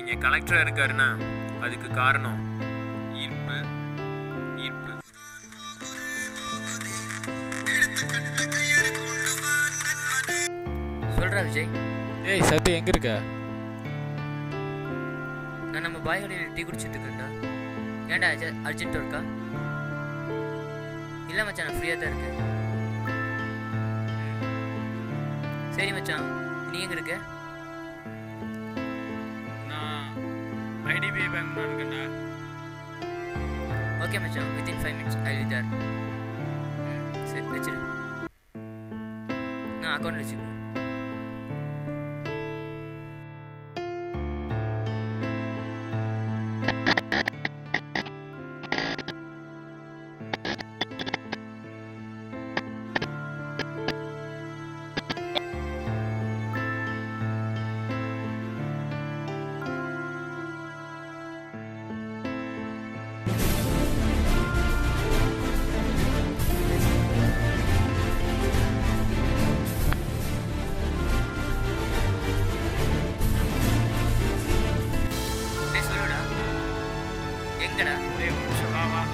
இங்கே கலெக்டராக இருக்காருன்னா அதுக்கு காரணம் ஈர்ப்பு ஈர்ப்பு சொல்கிறா விஜய் ஏய் சத்யா எங்க இருக்க நான் நம்ம பாய் கடையில் டீ குடிச்சிட்டு இருக்கேன்டா ஏன்டா அர்ஜெ- அர்ஜென்ட் ஒர்க்கா இல்லை மச்சான் நான் ஃப்ரீயாக தான் இருக்கேன் ம். சரி மச்சான் நீ எங்கே இருக்க நான் ஐடிபிஐ பேங்க் இருக்கேன்டா ஓகே மச்சான் within five minutes I will there சரி வச்சிரு நான் அக்கௌண்ட் வச்சுக்கிறேன் டேய் சொல்லுடா எங்கடா டேய் ஒரு நிமிஷம் வா வா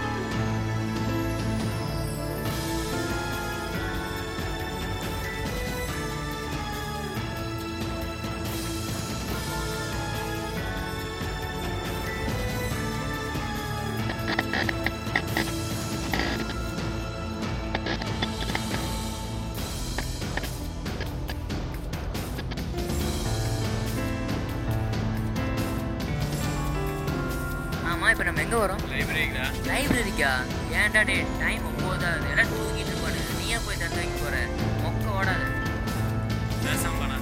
ஆமாம் இப்போ நம்ம எங்கே வரோம் லைப்ரரிக்குடா லைப்ரரிக்கா ஏன்டா டே டைம் ஒம்போதாவது எல்லாம் தூங்கிட்டு இருப்பானு நீயே போய் தந்து வைக்க போற மொக்க ஓடாத பேசாம பண்ணா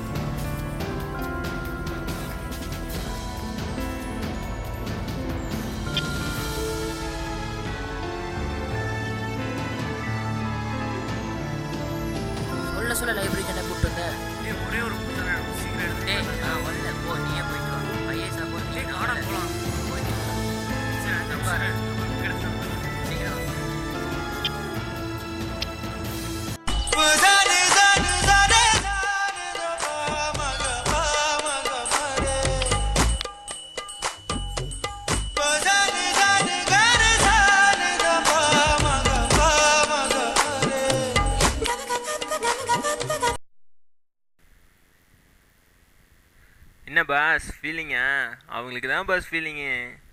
சொல்ல சொல்ல லைப்ரரி என்ன கூப்பிட்டு வந்த டேய் ஒரே ஒரு புத்தகம் எனக்கு சீக்கிரம் எடுத்து டேய் நான் வரல போ நீயே போயிட்டு வா ஐஏஎஸ் அப்போ நீ ஆடா போலாம் சரி அந்த பாரு எடுத்து சீக்கிரம் வா. என்ன பாஸ் ஃபீலிங்கா அவங்களுக்கு தான் பாஸ் ஃபீலிங்கு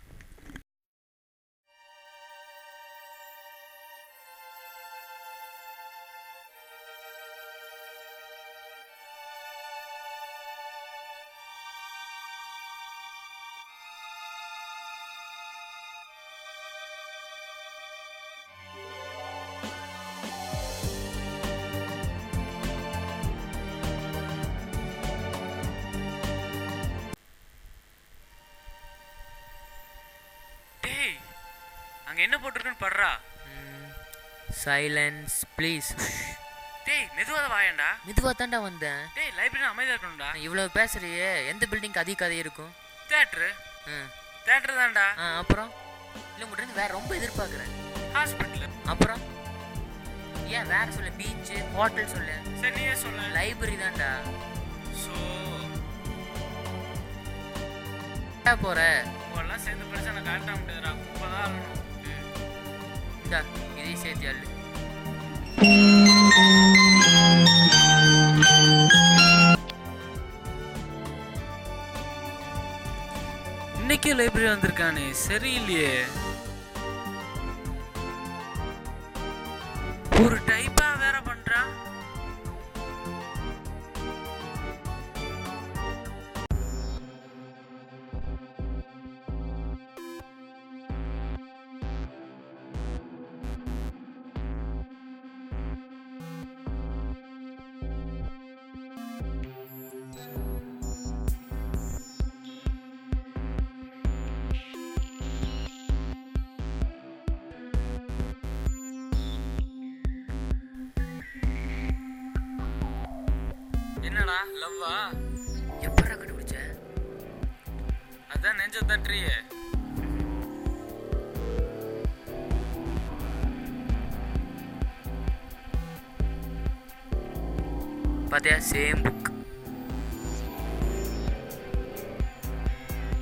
டேய் அங்க என்ன போட்டிருக்குன்னு படுறா சைலன்ஸ் ப்ளீஸ் டேய் மெதுவாக வாயேன்டா மெதுவாக தாண்டா வந்தேன் டேய் லைப்ரரி அமைதியாக இருக்கணும்டா நான் இவ்வளோ பேசுறியே எந்த பில்டிங்க்கு அதிக கதை இருக்கும் தேட்ரு ம் தேட்ரு தான்டா ஆ அப்புறம் இல்லை உங்கள்கிட்ட வேற ரொம்ப எதிர்பார்க்குறேன் ஹாஸ்பிட்டல் அப்புறம் ஏன் வேற சொல்லு பீச்சு ஹோட்டல் சொல்லு சரி நீயே சொல்ல லைப்ரரி தான்டா ஸோ கரெக்டாக போகிற உங்கெல்லாம் சேர்ந்து படிச்சா நான் கரெக்டாக முடியாதுடா குப்பை தான் இருக்கணும் இந்தா இதையும் சேர்த்து அள்ளு இன்னைக்கே லைப்ரரி வந்திருக்கானே சரியில்லையே ஒரு டைப்பா வேற பண்றான் என்னடா லவ்வா எப்படா கண்டுபிடிச்ச அதான் நெஞ்ச தட்டுறியே பார்த்தியா சேம் புக்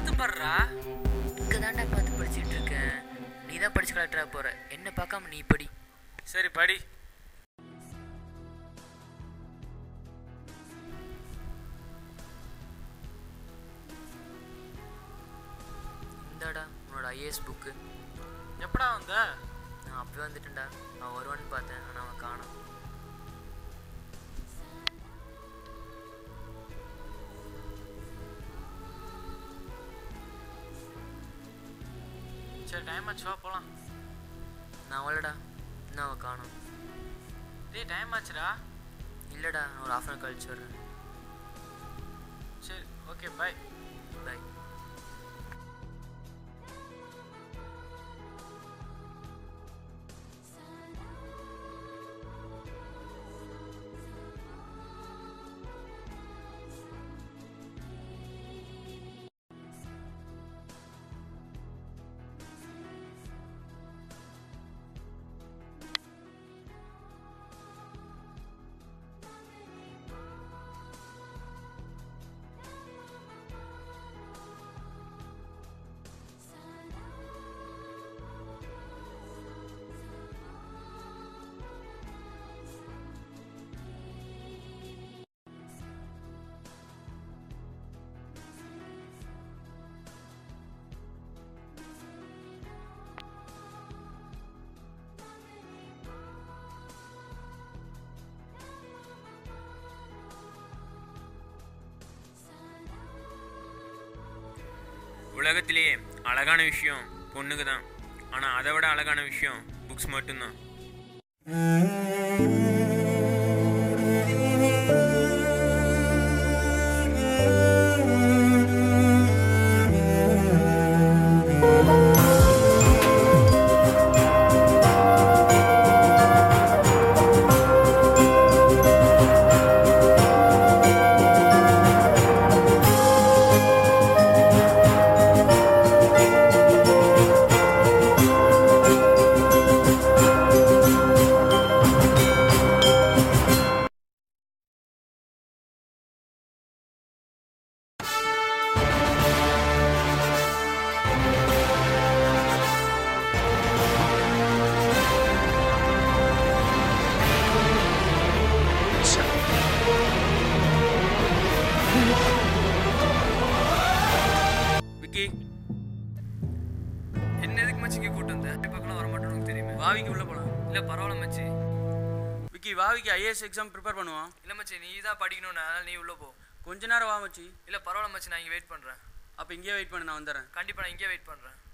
பார்த்து படுறா இங்கே தாண்டா பார்த்து படிச்சுட்டு இருக்கேன் நீ தான் படிச்சு கலெக்டராக போற என்ன பார்க்காம நீ படி சரி படி இந்தாடா உன்னோட ஐஏஎஸ் புக்கு எப்படா வந்த நான் அப்பவே வந்துட்டேன்டா அவன் வருவான்னு பார்த்தேன் ஆனால் அவன் காணோம் சரி டைம் ஆச்சு வா போலாம் நான் வரலடா இன்னும் அவன் காணோம் டேய் டைம் ஆச்சுடா இல்லைடா நான் ஒரு ஆஃப் அன் கழிச்சு வர்றேன் சரி ஓகே பை பை உலகத்திலேயே அழகான விஷயம் பொண்ணுக்கு தான் ஆனால் அதை விட அழகான விஷயம் புக்ஸ் மட்டும்தான் விக்கி என்ன எதுக்கு மச்சி இங்கே கூட்டு வந்த பக்கம் வர மாட்டேன்னு உனக்கு தெரியுமே வாவிக்கு உள்ள போலாம் இல்லை பரவாயில்ல மச்சி விக்கி வாவிக்கு ஐஏஎஸ் எக்ஸாம் ப்ரிப்பேர் பண்ணுவான் இல்லை மச்சி நீ தான் படிக்கணும்னு அதனால நீ உள்ள போ கொஞ்ச நேரம் வா மச்சி இல்லை பரவாயில்ல மச்சி நான் இங்கே வெயிட் பண்ணுறேன் அப்போ இங்கேயே வெயிட் பண்ணு நான் வந்துடுறேன் கண்டிப்பாக நான் இங்கே வெயிட் பண்ணுறேன்